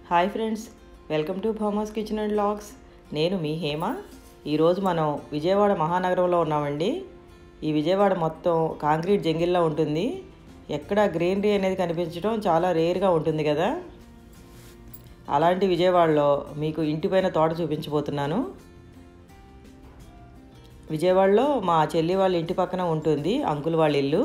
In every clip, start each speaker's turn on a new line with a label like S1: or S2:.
S1: Hi friends welcome to Bhama's kitchen and logs నేను మీ హేమ ఈరోజు మనం విజయవాడ మహానగరంలో ఉన్నామండి ఈ విజయవాడ మొత్తం కాంక్రీట్ జంగిల్లా ఉంటుంది ఎక్కడ గ్రీనరీ అనేది కనిపించడం చాలా రేర్గా ఉంటుంది కదా అలాంటి విజయవాడలో మీకు ఇంటిపైన తోట చూపించబోతున్నాను విజయవాడలో మా చెల్లి వాళ్ళ ఇంటి పక్కన ఉంటుంది అంకుల్ వాళ్ళ ఇల్లు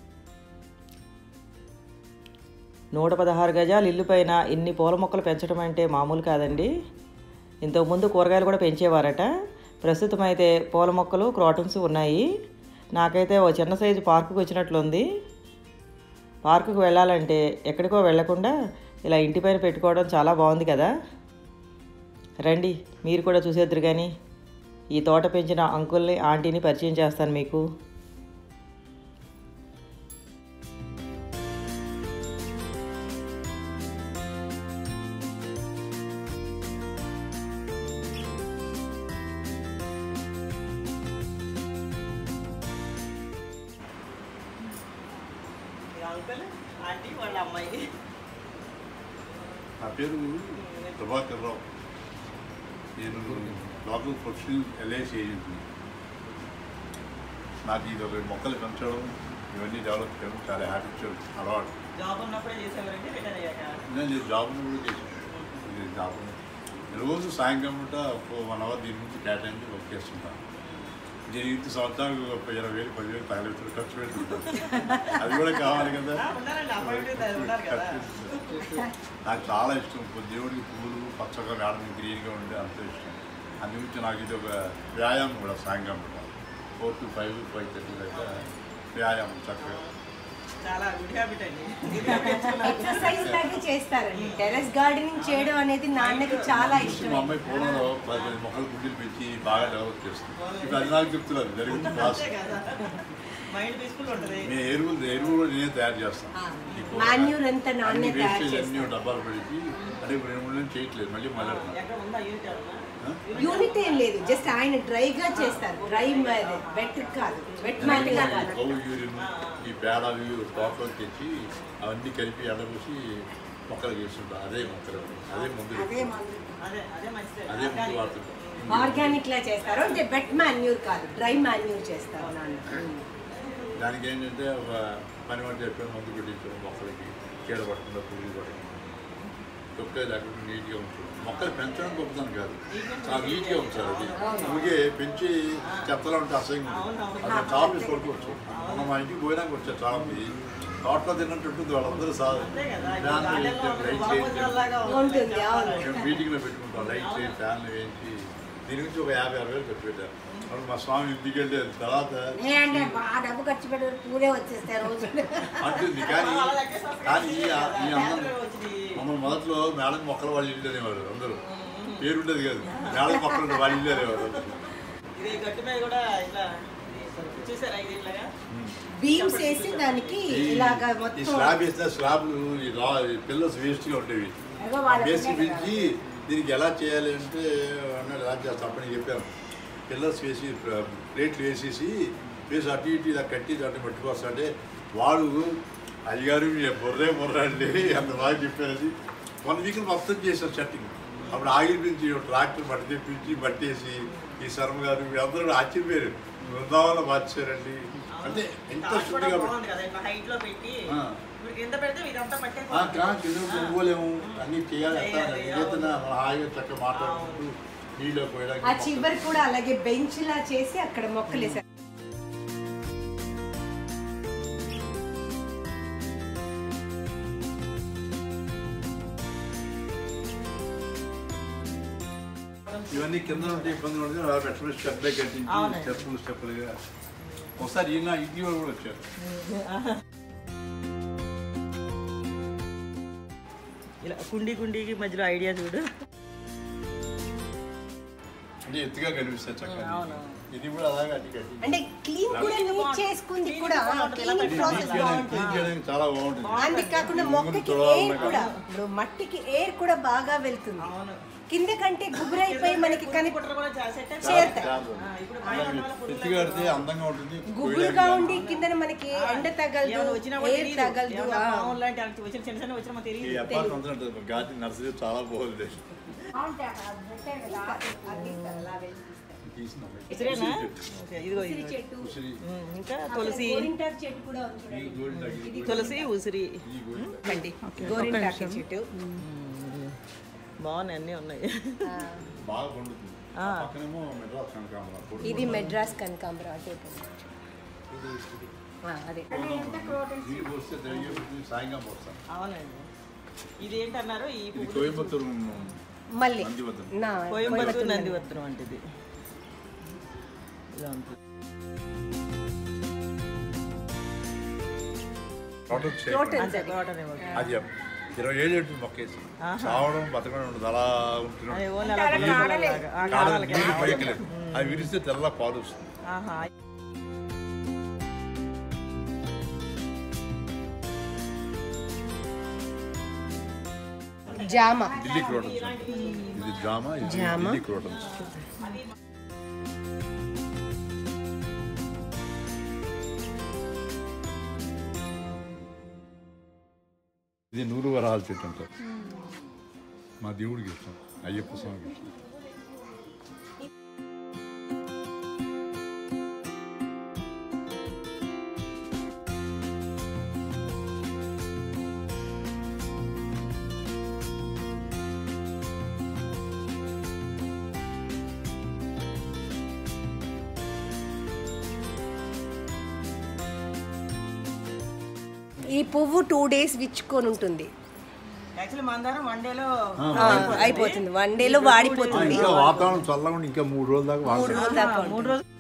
S1: నూట పదహారు గజాల ఇల్లు పైన ఇన్ని పూల మొక్కలు పెంచడం అంటే మామూలు కాదండి ఇంతకుముందు కూరగాయలు కూడా పెంచేవారట ప్రస్తుతం అయితే పూల మొక్కలు క్రోటన్స్ ఉన్నాయి నాకైతే ఓ చిన్న సైజు పార్కుకి వచ్చినట్లుంది పార్కుకు వెళ్ళాలంటే ఎక్కడికో వెళ్లకుండా ఇలా ఇంటిపైన పెట్టుకోవడం చాలా బాగుంది కదా రండి మీరు కూడా చూసేద్దరు కానీ ఈ తోట పెంచిన అంకుల్ని ఆంటీని పరిచయం చేస్తాను మీకు అంకుల్ ఆంటీ వాళ్ళ అమ్మాయి
S2: నా పేరు ప్రభాకర్ రావు నేను లోకల్ ప్రొఫెషనల్ ఎల్ఐసి ఏజెంట్ని నాకు ఇది ఒక మొక్కలు పెంచడం ఇవన్నీ డెవలప్ చేయడం చాలా హ్యాపీ అలవాటు
S1: జాబ్ ఉన్నప్పుడే చేసేవారండి రిటైర్ అయ్యాక
S2: నేను ఈ జాబ్ కూడా చేశాను ఇది జాబ్ రోజు సాయంకాలం పూట ఒక వన్ అవర్ దీని నుంచి కేటాయించి వర్క్ చేస్తుంటాను దీనికి సంవత్సరానికి ఒక ఇరవై వేలు పదివేలు తగలుతుంది ఖర్చు పెట్టుకుంటాను అది కూడా కావాలి కదా
S1: ఉన్నారండి అమ్మాయి ఉన్నారు కదా
S2: నాకు చాలా ఇష్టం ఇప్పుడు దేవుడికి పువ్వులు పచ్చగా వేడని గ్రీన్గా ఉంటే అంత ఇష్టం అందుగురించి నాకు ఇది ఒక వ్యాయామం కూడా సాయంకాలం పూట four to five five thirty దాకా వ్యాయామం చక్కగా
S1: చాలా గుడ్ హ్యాబిట్ అండి
S3: ఎక్సర్సైజ్ లాగే చేస్తారండి టెరెస్ గార్డెనింగ్ చేయడం అనేది నాన్నకి చాలా
S2: మా
S3: ఇష్టం
S2: అమ్మాయి పూలలో పది పది మొక్కలు గుడ్డలు పెంచి బాగా డెవలప్ చేస్తుంది ఇప్పుడు అది నాకు చెప్తున్నారు జరిగింది క్లాస్
S1: మైండ్ పీస్ఫుల్ ఉంటుంది
S2: మేము ఎరువులు ఎరువులు కూడా నేనే తయారు చేస్తాను ఈ కూరగాయలు.
S3: మాన్యూర్ అంతా నాన్నే
S2: అన్ని
S3: తయారు
S2: వేస్టేజ్ అన్ని
S3: చేస్తాను
S2: డబ్బాలు పెట్టి అంటే ఇప్పుడు రెండు మూడు నెలలు చేయట్లేదు మళ్ళీ మళ్ళీ
S1: ఎక్కడ ఉందా యూనిట్ ఏమన్నా?
S3: యూనిట్ ఏం లేదు జస్ట్ ఆయన డ్రైగా చేస్తారు డ్రై వెట్ కాదు వెట్ మ్యాట్ కాదు
S2: కౌ యూరిన్ ఈ పేడ అవి తోటలో తెచ్చి అవన్నీ కలిపి ఎండబోసి మొక్కలు చేస్తుంటాం అదే మొక్కలు అదే ముందు
S3: అదే మందు
S1: అదే అదే మంచిదే
S2: అదే ముందు వాడుతుంటాం
S3: ఆర్గానిక్ లా చేస్తారు అంటే వెట్ మాన్యూర్ కాదు డ్రై మాన్యూర్ చేస్తారు నాన్న
S2: దానికి ఏంటంటే ఒక పని వంట చెప్పాను మందు పెట్టించాం మొక్కలకి చీడ పట్టకుండా పురుగులు పట్టకుండా తొక్క లేకుండా నీట్గా ఉంచు మొక్కలు పెంచడం గొప్పదని కాదు చాలా నీట్గా ఉంచాలి అది అందుకే పెంచి చెత్తలో ఉంటే అసహ్యంగా ఉంటుంది. అది చాలా పడుకోవచ్చు మనం మా ఇంటికి పోయినాక వచ్చారు చాలా మంది తోటలో తిన్నట్టు ఉంటుంది వాళ్ళందరూ సార్
S1: అంతే కదా
S2: ఫ్యాన్లు
S1: ఇప్పుడు
S2: వేయించి,
S1: గార్డెన్లో
S2: లైట్ వేయించి
S1: బాగుండాలాగా
S3: ఉంటుంది అవును
S2: మేము మీటింగ్లో పెట్టుకుంటాం లైట్ చేయి ఫ్యాన్లు వేయించి దీని నుంచి ఒక యాభై అరవై వేలు ఖర్చు పెట్టారు అప్పుడు మా స్వామి ఇంటికి వెళ్ళే తర్వాత
S3: అంటే బాగా డబ్బు ఖర్చు పెట్టి పూరే వచ్చేస్తాయి రోజు
S2: అంటుంది కానీ కానీ ఈ ఈ అందరం
S1: వచ్చింది
S2: మమ్మల్ని మొదట్లో మేడం మొక్కలు వాళ్ళు ఇల్లు అనేవారు అందరూ పేరు ఉండేది కాదు మేడం మొక్కలు ఉండే వాళ్ళు ఇల్లు అనేవారు
S1: ఇది గట్టు మీద కూడా ఇట్లా చూసారా ఇది ఇట్లాగా
S3: బీమ్స్ వేసి దానికి
S2: ఈ-
S3: ఇలాగా
S2: ఈ
S3: మొత్తం
S2: స్లాబ్ వేసిన స్లాబ్లు ఈ రా పిల్లర్స్ వేస్ట్గా ఉండేవి
S3: ఏదో వాళ్ళ
S2: బేసిక్
S3: పిల్లలు
S2: పెంచి దీనికి ఎలా చేయాలి అంటే అన్నాడు ఎలా చేస్తాం అప్పని చెప్పాను పిల్లర్స్ వేసి ప్లేట్లు వేసేసి వేసి అటు ఇటు ఇలా కట్టి దాన్ని పట్టుకొస్తాంటే వాడు అయ్యగారు మీ బుర్రే బుర్ర అండి అంత బాగా చెప్పారని వన్ వీక్ మొత్తం చేశారు సెట్టింగ్ అప్పుడు ఆగిపించి ట్రాక్టర్ మట్టి తెప్పించి మట్టేసి ఈ శర్మ గారు వీళ్ళందరూ ఆశ్చర్యపోయారు బృందావనం మార్చారండి అంటే ఎంత
S1: టాప్ కూడా
S2: శుద్ధిగా
S1: బాగుంది కదా ఇట్లా హైట్ లో పెట్టి
S2: ఆ.
S1: ఇప్పుడు కింద పెడితే ఇదంతా పట్టే
S2: ఆ, కా కింద కొనుక్కోలేము అన్ని చేయాలి ఎట్లా చేతున్న హాయిగా చక్కగా మాట్లాడుకుంటూ నీళ్ళు
S3: ఆ
S2: పోయడానికి
S3: చివరి కూడా అలాగే బెంచ్ లా చేసి అక్కడ మొక్కలు వేసారు
S2: ఇవన్నీ కింద ఉంటే ఇబ్బంది ఉంటుంది అలా పెట్టడం స్టెప్ కట్టించి
S1: అవునండి.
S2: స్టెప్పులు స్టెప్పులుగా ఒకసారి ఈయన ఇంటి వాళ్ళు కూడా వచ్చారు
S1: ఇలా కుండి కుండీకి మధ్యలో ఐడియా చూడు
S2: ఇది ఎత్తుగా కనిపిస్తుంది చక్కగా
S1: అవును.
S2: ఇది కూడా అలాగే అట్టి కట్టి
S3: అంటే క్లీన్ కూడా నీట్ చేసుకుంది కూడా క్లీనింగ్ ప్రాసెస్
S2: క్లీన్
S3: బాగుంటుంది
S2: చేయడానికి చాలా బాగుంటుంది
S3: అంతేకాకుండా మొక్కకి ఎయిర్ కూడా ఇప్పుడు మట్టికి ఎయిర్ కూడా బాగా వెళ్తుంది
S1: అవును.
S3: కింద కంటే గుబురైపోయి మనకి కని
S1: కుట్ర కూడా చా- set అయిపోయింది.
S3: చేరుతాయి
S2: చాలా
S1: ఆ, ఇప్పుడు పైన ఉన్న వాళ్ళ పురుగులు
S2: ఎత్తుగా కడితే అందంగా ఉంటుంది
S3: గుబురుగా ఉండి కింద మనకి ఎండ తగలదు
S1: ఏమైనా వచ్చినా కూడా
S3: ఎయిర్
S1: తెలీదు.
S3: తగలదు
S1: ఏమైనా
S3: ఆ.
S1: మామూలు లాంటి అలాంటి వచ్చిన చిన్న చిన్న వచ్చినా మనకు
S2: ఈ
S1: తెలియదు
S2: అపార్ట్మెంట్ ఉంటుంది గార్డెన్ నర్సరీ చాలా బాగుంది తీసిన
S1: ఇసురేనా ఓకే, ఇదిగో
S3: ఉసిరి
S1: ఇదిగో.
S3: చెట్టు
S2: ఉసిరి
S1: ఉమ్, ఇంకా తులసి
S3: గోరింటాకు చెట్టు కూడా ఉంది చూడండి.
S2: ఈ గోల్డ్ తగ్గి
S1: తులసి ఉసిరి
S2: ఈ గోల్డ్
S3: అండి గోరింటాకు చెట్టు
S1: బాగున్నాయి అన్నీ ఉన్నాయి
S3: ఆ,
S2: బాగా పండుతుంది
S1: ఆ.
S2: పక్కనేమో మెడ్రాస్ కనకాంబరం
S3: ఇది మెడ్రాస్ కనకాంబరం అటు ఇటు. ఆ, అదే
S2: నీళ్ళు పోస్తే తిరిగి సాయంగా పోస్తాం
S1: అవునండి ఇది ఏంటన్నారు ఈ
S2: ఇది
S1: పువ్వులు
S2: కోయంబత్తూరు
S3: మళ్ళీ
S2: నందివతం
S3: నా
S1: కోయంబత్తూరు నందివత్రం అంటే ఇది ఇదంతా.
S2: టోటల్ షేక్
S3: Total.
S1: అంతే తోటనే ఒకటి.
S2: అది ఇరవై ఏళ్ళు ఉంటుంది మొక్కేసి చావడం బతకడం ఉండదు అలా ఉంటున్నాం
S1: అది ఓన్లీ అలా పువ్వులలాగా. ఆ
S2: కాలం
S1: కాడలకి.
S2: నీళ్ళు పైకి లేదు అవి విరిస్తే తెల్ల పాలు వస్తుంది
S1: ఆహా
S3: జామ
S2: ఢిల్లీ క్రోటన్స్ ఇది జామా ఇది
S3: జామ.
S2: ఢిల్లీ క్రోటన్స్ ఇది నూరు వరాల చెట్టు అంటారు మా దేవుడికి ఇష్టం అయ్యప్ప స్వామికి ఇష్టం
S3: ఈ పువ్వు టూ డేస్ విచ్చుకొని ఉంటుంది
S1: యాక్చువల్లీ మందారం వన్ డేలో
S3: ఆ, అయిపోతుంది వన్ డేలో
S2: ఆ,
S3: వాడిపోతుంది
S2: ఇంకా వాతావరణం చల్లగా ఉండి ఇంకా మూడు రోజుల దాకా
S3: మూడు
S2: వాడతాం
S3: రోజుల దాకా ఉంటుంది.
S1: మూడు రోజులు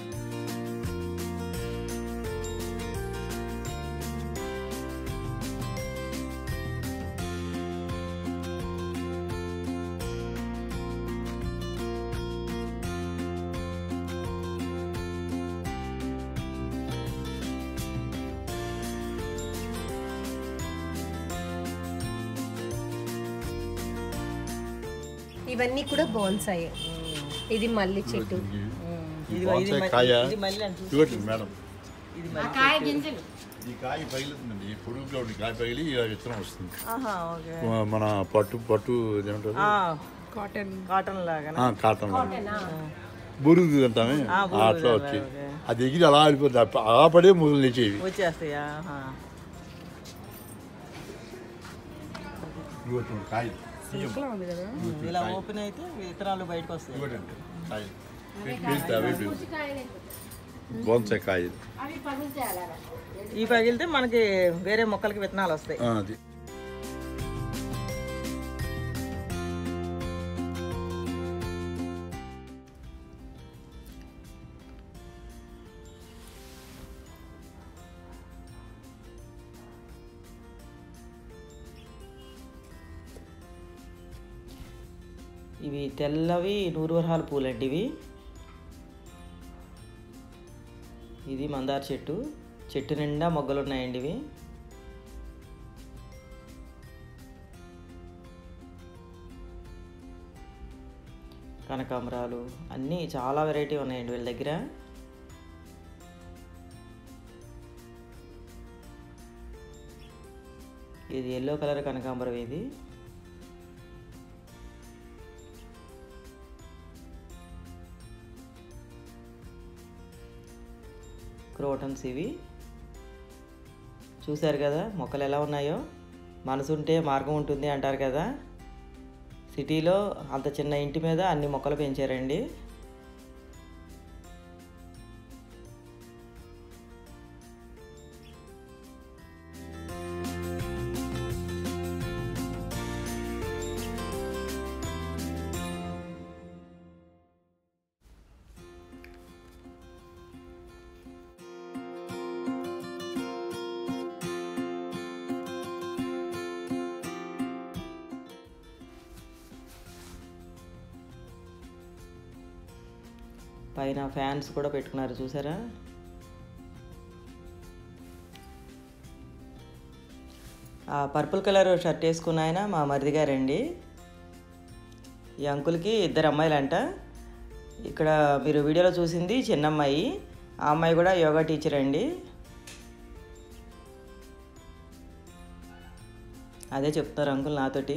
S3: ఇవన్నీ కూడా బోన్సాయి ఇది మల్లి చెట్టు
S1: ఇది
S2: బోన్సాయి
S1: ఇది
S2: కాయ
S1: ఇది మళ్ళీ అని చూసి
S2: ఇవ్వండి మేడం
S1: ఇది మళ్ళీ
S2: ఈ కాయ పగిలితుందండి ఈ పొడుగులో ఉండి కాయ పగిలి ఇలా విత్తనం వస్తుంది
S1: ఆహా ఓకే
S2: మన పట్టు పట్టు ఏమంటారు
S1: కాటన్ కాటన్ లాగా
S2: ఆ, కాటన్ బురుగు అంటామే
S1: ఆ,
S2: ఆ,
S1: బురుగు
S2: అట్లా
S1: లాగా,
S2: వచ్చి
S1: ఓకే.
S2: అది ఎగిరి అలా వెళ్ళిపోతుంది అప్ప- అలా పడే ముగ్గులు లేచేవి
S1: వచ్చేస్తాయా ఆహా.
S2: ఇవ్వండి కాయ సీఎం
S1: ఇలా ఓపెన్ అయితే విత్తనాలు బయటకు వస్తాయి
S2: ఇవ్వండి కాయ పీల్తే అవే పీల్తే బోన్సాయి కాయ
S1: ఈ పగిలితే మనకి వేరే మొక్కలకి విత్తనాలు వస్తాయి
S2: ఆ, అది
S1: ఇవి తెల్లవి నూరువరహాల పూలండి ఇవి ఇది మందార చెట్టు చెట్టు నిండా మొగ్గలు ఉన్నాయండి ఇవి కనకాంబరాలు అన్నీ చాలా వెరైటీ ఉన్నాయండి వీళ్ళ దగ్గర ఇది ఎల్లో కలర్ కనకాంబరం ఇది క్రోటన్స్ ఇవి చూశారు కదా మొక్కలు ఎలా ఉన్నాయో మనసుంటే మార్గం ఉంటుంది అంటారు కదా సిటీలో అంత చిన్న ఇంటి మీద అన్ని మొక్కలు పెంచారండి పైన ఫ్యాన్స్ కూడా పెట్టుకున్నారు చూసారా ఆ పర్పుల్ కలర్ షర్ట్ వేసుకున్న ఆయన మా మరిది గారండి ఈ అంకుల్కి ఇద్దరు అమ్మాయిలంట ఇక్కడ మీరు వీడియోలో చూసింది చిన్న అమ్మాయి ఆ అమ్మాయి కూడా యోగా టీచర్ అండి అదే చెప్తున్నారు అంకుల్ నాతోటి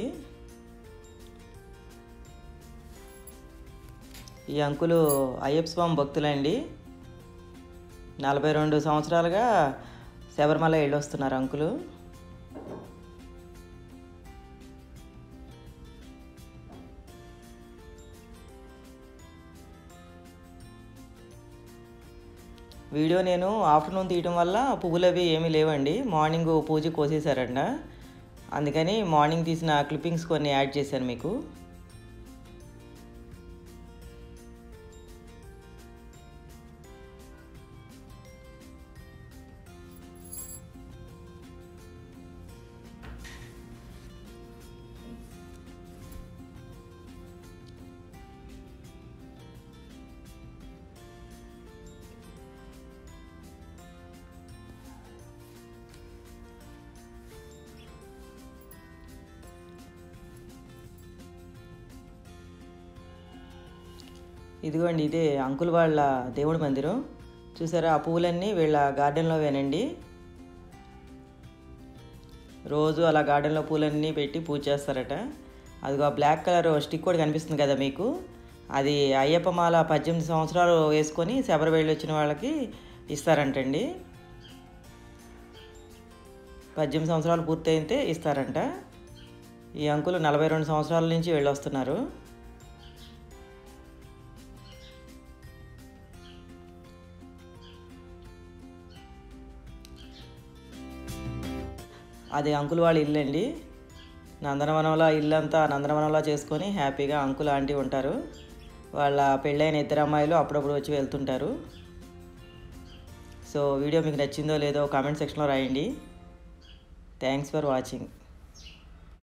S1: ఈ అంకులు అయ్యప్ప స్వామి భక్తులండి నలభై రెండు సంవత్సరాలుగా శబరిమల వెళ్ళొస్తున్నారు అంకులు వీడియో నేను ఆఫ్టర్నూన్ తీయటం వల్ల పువ్వులు అవి ఏమీ లేవండి మార్నింగ్ పూజ కోసేసారంట అందుకని మార్నింగ్ తీసిన క్లిప్పింగ్స్ కొన్ని యాడ్ చేశాను మీకు ఇదిగోండి ఇదే అంకుల్ వాళ్ళ దేవుడి మందిరం చూసారా ఆ పువ్వులన్నీ వీళ్ళ గార్డెన్లో వేనండి రోజు అలా గార్డెన్లో పూలన్నీ పెట్టి పూజ చేస్తారట అదిగో ఆ బ్లాక్ కలర్ స్టిక్ కూడా కనిపిస్తుంది కదా మీకు అది అయ్యప్ప మాల పద్దెనిమిది సంవత్సరాలు వేసుకొని శబరి వెళ్ళి వచ్చిన వాళ్ళకి ఇస్తారంటండి పద్దెనిమిది సంవత్సరాలు పూర్తయితే ఇస్తారంట ఈ అంకులు నలభై రెండు సంవత్సరాల నుంచి వెళ్ళొస్తున్నారు అది అంకుల్ వాళ్ళ ఇల్లు అండి నందనవనంలో ఇల్లంతా నందనవనంలో చేసుకొని హ్యాపీగా అంకుల్ ఆంటీ ఉంటారు వాళ్ళ పెళ్ళైన ఇద్దరు అమ్మాయిలు అప్పుడప్పుడు వచ్చి వెళ్తుంటారు సో వీడియో మీకు నచ్చిందో లేదో కామెంట్ సెక్షన్లో రాయండి థ్యాంక్స్ ఫర్ వాచింగ్